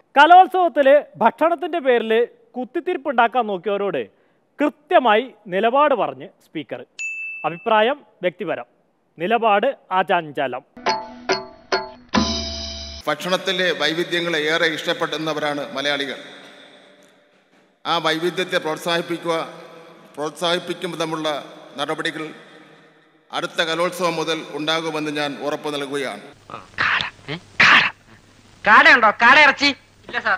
കലോത്സവത്തിൽ ഭക്ഷണത്തിൻ്റെ പേരിൽ കുത്തിത്തിരിപ്പുണ്ടാക്കാൻ നോക്കിയവരോട് കൃത്യമായി നിലപാട് പറഞ്ഞ് സ്പീക്കർ അഭിപ്രായം വ്യക്തിപരം നിലപാട് ആചാഞ്ചലം ഭക്ഷണത്തിലെ വൈവിധ്യങ്ങളെ ഏറെ ഇഷ്ടപ്പെടുന്നവരാണ് മലയാളികൾ ആ വൈവിധ്യത്തെ പ്രോത്സാഹിപ്പിക്കുക പ്രോത്സാഹിപ്പിക്കുമ്പോഴുള്ള നടപടികൾ അടുത്ത കലോത്സവം മുതൽ ഉണ്ടാകുമെന്ന് ഞാൻ ഉറപ്പ് നൽകുകയാണ് കാടയുണ്ടോ കാടയിറച്ചി ഇല്ല സാർ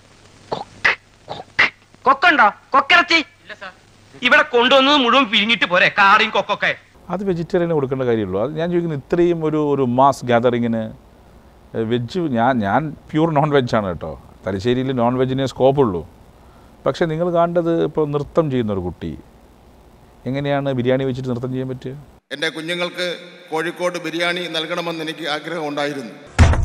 കൊക്കുണ്ടോ കൊക്കിറച്ചി ഇല്ല സാർ ഇവിടെ കൊണ്ടുവന്നത് മുഴുവൻ പിരിഞ്ഞിട്ട് പോരെ കാടയും കൊക്കൊക്കെ അത് വെജിറ്റേറിയന് കൊടുക്കേണ്ട കാര്യമുള്ളൂ അത് ഞാൻ ചോദിക്കുന്നത് ഇത്രയും ഒരു ഒരു മാസ് ഗ്യാതറിങ്ങിന് വെജ് ഞാൻ ഞാൻ പ്യൂർ നോൺ വെജാണ് കേട്ടോ തലശ്ശേരിയിൽ നോൺ വെജിനെ സ്കോപ്പുള്ളൂ പക്ഷേ നിങ്ങൾ കാണേണ്ടത് ഇപ്പോൾ നൃത്തം ചെയ്യുന്ന ഒരു കുട്ടി എങ്ങനെയാണ് ബിരിയാണി വെച്ചിട്ട് നൃത്തം ചെയ്യാൻ പറ്റുക എൻ്റെ കുഞ്ഞുങ്ങൾക്ക് കോഴിക്കോട് ബിരിയാണി നൽകണമെന്ന് എനിക്ക് ആഗ്രഹം ഉണ്ടായിരുന്നു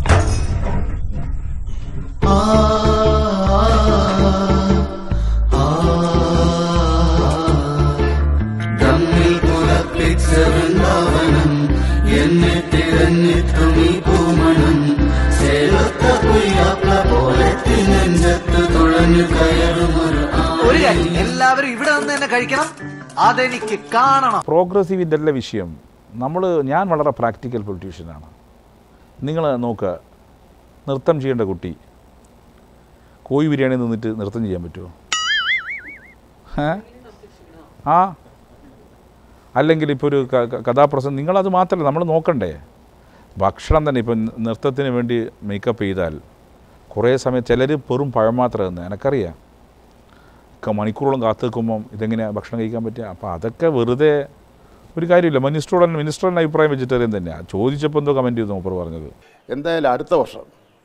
തമ്മിൽ പുറപ്പിച്ച വൃന്ദാവനം എന്നെ തിരഞ്ഞിട്ടും ഈ പൂമണം ചേലത്ത പുയ്യാപ്ല പോലെ തിനെഞ്ചത്ത് തുഴഞ്ഞു കയറുമൊരു ഒരു കാര്യം എല്ലാവരും ഇവിടെ നിന്ന് തന്നെ കഴിക്കണം അതെനിക്ക് കാണണം പ്രോഗ്രസീവ് ഇതല്ല വിഷയം നമ്മൾ ഞാൻ വളരെ പ്രാക്ടിക്കൽ പൊളിറ്റീഷ്യനാണ് നിങ്ങൾ നോക്കുക നൃത്തം ചെയ്യേണ്ട കുട്ടി കോഴി ബിരിയാണി നിന്നിട്ട് നൃത്തം ചെയ്യാൻ പറ്റുമോ ഏ ആ അല്ലെങ്കിൽ ഇപ്പോൾ ഒരു ക- ക- കഥാപ്രസംഗം നിങ്ങളത് മാത്രമല്ല നമ്മൾ നോക്കണ്ടേ ഭക്ഷണം തന്നെ ഇപ്പം നൃത്തത്തിന് വേണ്ടി മേക്കപ്പ് ചെയ്താൽ കുറേ സമയം ചിലർ വെറും പഴം മാത്രം തന്നെ എനിക്കറിയാം ക- മണിക്കൂറോളം കാത്തു നിൽക്കുമ്പം ഇതെങ്ങനെയാണ് ഭക്ഷണം കഴിക്കാൻ പറ്റുക അപ്പോൾ അതൊക്കെ വെറുതെ ഒരു കാര്യമില്ല മിനിസ്റ്ററോട് മിനിസ്റ്ററിൻ്റെ അഭിപ്രായം വെജിറ്റേറിയൻ തന്നെയാണ് ചോദിച്ചപ്പോൾ എന്തോ കമൻറ്റ് ചെയ്തു മൂപ്പർ പറഞ്ഞത് എന്തായാലും അടുത്ത വർഷം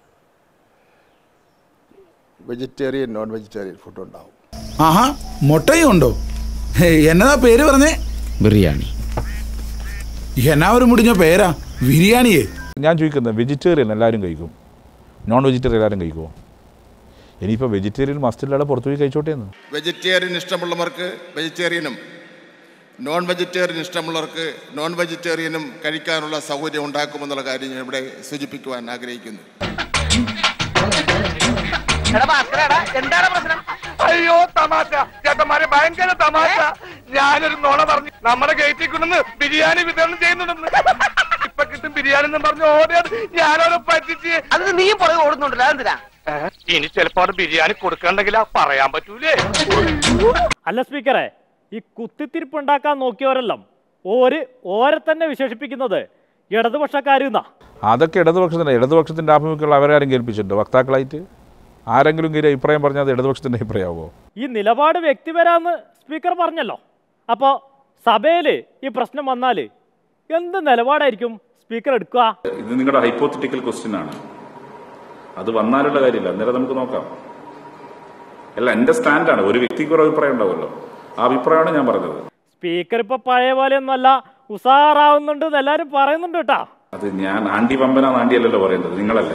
വെജിറ്റേറിയൻ നോൺ വെജിറ്റേറിയൻ ഫുഡ് ഉണ്ടാവും ആഹാ മുട്ടയും ഉണ്ടോ ഹേ, എന്നതാ പേര് പറഞ്ഞേ ബിരിയാണി എന്നാ ഒരു മുടിഞ്ഞ പേരാ ബിരിയാണിയേ ഞാൻ ചോദിക്കുന്നത് വെജിറ്റേറിയൻ എല്ലാവരും കഴിക്കും നോൺ വെജിറ്റേറിയൻ എല്ലാവരും കഴിക്കുമോ ഇനിയിപ്പോൾ വെജിറ്റേറിയൻ മസ്റ്റില്ലാതെ പുറത്തു പോയി കഴിച്ചോട്ടെ എന്ന് വെജിറ്റേറിയൻ ഇഷ്ടമുള്ളവർക്ക് വെജിറ്റേറിയനും നോൺ വെജിറ്റേറിയൻ ഇഷ്ടമുള്ളവർക്ക് നോൺ വെജിറ്റേറിയനും കഴിക്കാനുള്ള സൗകര്യം ഉണ്ടാക്കുമെന്നുള്ള കാര്യം ഞാൻ ഇവിടെ സൂചിപ്പിക്കുവാൻ ആഗ്രഹിക്കുന്നു എടാ ഭാസ്കരടാ എന്താണ് പ്രശ്നം അയ്യോ തമാശ ചേട്ടന്മാരെ ഭയങ്കര തമാശ ഞാനൊരു നോണ പറഞ്ഞു നമ്മുടെ ഗേറ്റിൽ കൊണ്ടുവന്ന് ബിരിയാണി വിതരണം ചെയ്യുന്നുണ്ടെന്ന് ഇപ്പൊ കിട്ടും ബിരിയാണി എന്ന് പറഞ്ഞു ഓടിയത് ഞാനോട് പറ്റിച്ച് അത് നീയും പുറകെ ഓടുന്നുണ്ടല്ലോ അതെന്തിനാ ഇനി ചിലപ്പോ അവിടെ ബിരിയാണി കൊടുക്കണ്ടെങ്കിലാ പറയാൻ പറ്റൂലേ അല്ല സ്പീക്കറെ ഈ കുത്തിത്തിരിപ്പുണ്ടാക്കാൻ നോക്കിയവരെല്ലാം ഓര് ഓരെ തന്നെ വിശേഷിപ്പിക്കുന്നത് ഇടതുപക്ഷക്കാരെന്നാ അതൊക്കെ ഇടതുപക്ഷത്തിൻ്റെ ഇടതുപക്ഷത്തിൻ്റെ ആഭിമുഖ്യമുള്ള അവരാരും കേൾപ്പിച്ചിട്ടുണ്ടോ വക്താക്കളായിട്ട് ആരെങ്കിലും കയറി അഭിപ്രായം പറഞ്ഞാൽ അത് ഇടതുപക്ഷത്തിൻ്റെ അഭിപ്രായമാവോ ഈ നിലപാട് വ്യക്തിപരാന്ന് സ്പീക്കർ പറഞ്ഞല്ലോ അപ്പോൾ സഭയിൽ ഈ പ്രശ്നം വന്നാൽ എന്ത് നിലപാടായിരിക്കും സ്പീക്കർ എടുക്കുക ഇത് നിങ്ങളുടെ ഹൈപ്പോത്തറ്റിക്കൽ ക്വസ്റ്റ്യൻ ആണ് അത് വന്നാലുള്ള കാര്യമില്ല അന്നേരം നമുക്ക് നോക്കാം അല്ല എൻ്റെ സ്റ്റാൻഡാണ് ഒരു വ്യക്തിക്ക് ഒരു അഭിപ്രായം ഉണ്ടാവുമല്ലോ ആ അഭിപ്രായമാണ് ഞാൻ പറഞ്ഞത് സ്പീക്കർ ഇപ്പൊ പഴയ പോലെ ഒന്നല്ല ഉസാറാവുന്നുണ്ട് എന്ന് എല്ലാരും പറയുന്നുണ്ട് കേട്ടാ അത് ഞാൻ ആണ്ടി പമ്പന ആണ്ടി അല്ലല്ലോ പറയേണ്ടത് നിങ്ങളല്ലേ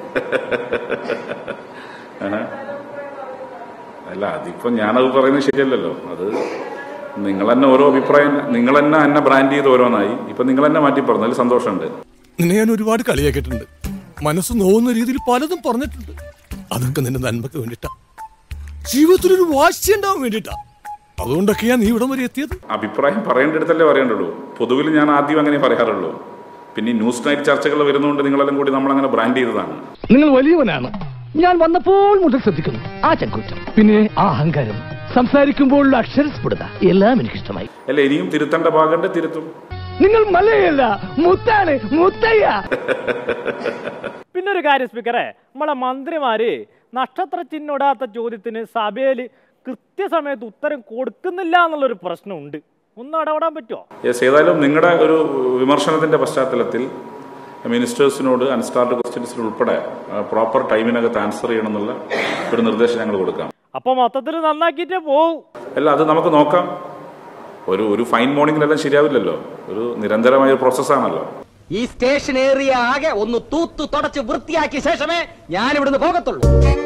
ഏഹ്? അല്ല അതിപ്പോ ഞാനത് പറയുന്നത് ശരിയല്ലല്ലോ അത് നിങ്ങൾ തന്നെ ഓരോ അഭിപ്രായം നിങ്ങൾ തന്നെ എന്നെ ബ്രാൻഡ് ചെയ്ത് ഓരോന്നായി ഇപ്പൊ നിങ്ങൾ തന്നെ മാറ്റി പറഞ്ഞു അതിൽ സന്തോഷമുണ്ട് നിന്നെ ഞാൻ ഒരുപാട് കളിയാക്കിയിട്ടുണ്ട് മനസ്സ് നോവുന്ന രീതിയിൽ പലതും പറഞ്ഞിട്ടുണ്ട് അതൊക്കെ നിന്റെ നന്മക്ക് വേണ്ടിട്ടാ ജീവിതത്തിലൊരു വാശി ഉണ്ടാവാൻ വേണ്ടിട്ടാ അതുകൊണ്ടൊക്കെയാ നീ ഇവിടം വരെ എത്തിയത് അഭിപ്രായം പറയേണ്ടടുത്തല്ലേ പറയേണ്ടുള്ളൂ പൊതുവിൽ ഞാൻ ആദ്യം അങ്ങനെ പറയാറുള്ളൂ പിന്നെ ഈ ന്യൂസ് നൈറ്റ് ചർച്ചകൾ വരുന്നതുകൊണ്ട് നിങ്ങളെല്ലാം കൂടി നമ്മളങ്ങനെ ബ്രാൻഡ് ചെയ്തതാണ് നിങ്ങൾ വലിയവനാണ് ഞാൻ വന്നപ്പോൾ മുതൽ ശ്രദ്ധിക്കുന്നു ആ ചങ്കൂറ്റം പിന്നെ ആ അഹങ്കാരം സംസാരിക്കുമ്പോൾ അക്ഷരസ്ഫുടത എല്ലാം എനിക്കിഷ്ടമായി അല്ല ഇനിയും തിരുത്തേണ്ട ഭാഗമുണ്ട് തിരുത്തും നിങ്ങൾ മലയല്ല മുത്താണ് മുത്തയ്യ പിന്നെ ഒരു കാര്യം സ്പീക്കറെ നമ്മളെ മന്ത്രിമാര് നക്ഷത്ര ചിഹ്നമിടാത്ത ചോദ്യത്തിന് സഭയിൽ കൃത്യസമയത്ത് ഉത്തരം കൊടുക്കുന്നില്ല എന്നുള്ളൊരു പ്രശ്നമുണ്ട് ഒന്ന് ഇടപെടാൻ പറ്റുമോ യെസ് ഏതായാലും നിങ്ങളുടെ ഒരു വിമർശനത്തിന്റെ പശ്ചാത്തലത്തിൽ മിനിസ്റ്റേഴ്സിനോട് അൺസ്റ്റാർഡ് ക്വസ്റ്റ്യൻസിന് ഉൾപ്പെടെ പ്രോപ്പർ ടൈമിനകത്ത് ആൻസർ ചെയ്യണമെന്നുള്ള ഒരു നിർദ്ദേശം ഞങ്ങൾ കൊടുക്കാം അപ്പൊ മൊത്തത്തിൽ നന്നാക്കിയിട്ടേ പോവും അല്ല അത് നമുക്ക് നോക്കാം ഒരു ഒരു ഫൈൻ മോർണിംഗിലെല്ലാം ശരിയാവില്ലല്ലോ ഒരു നിരന്തരമായ ഒരു പ്രോസസ്സാണല്ലോ ഈ സ്റ്റേഷൻ ഏറിയ ആകെ ഒന്ന് തൂത്തു തുടച്ച് വൃത്തിയാക്കിയ ശേഷമേ ഞാൻ ഇവിടുന്ന് പോകത്തുള്ളൂ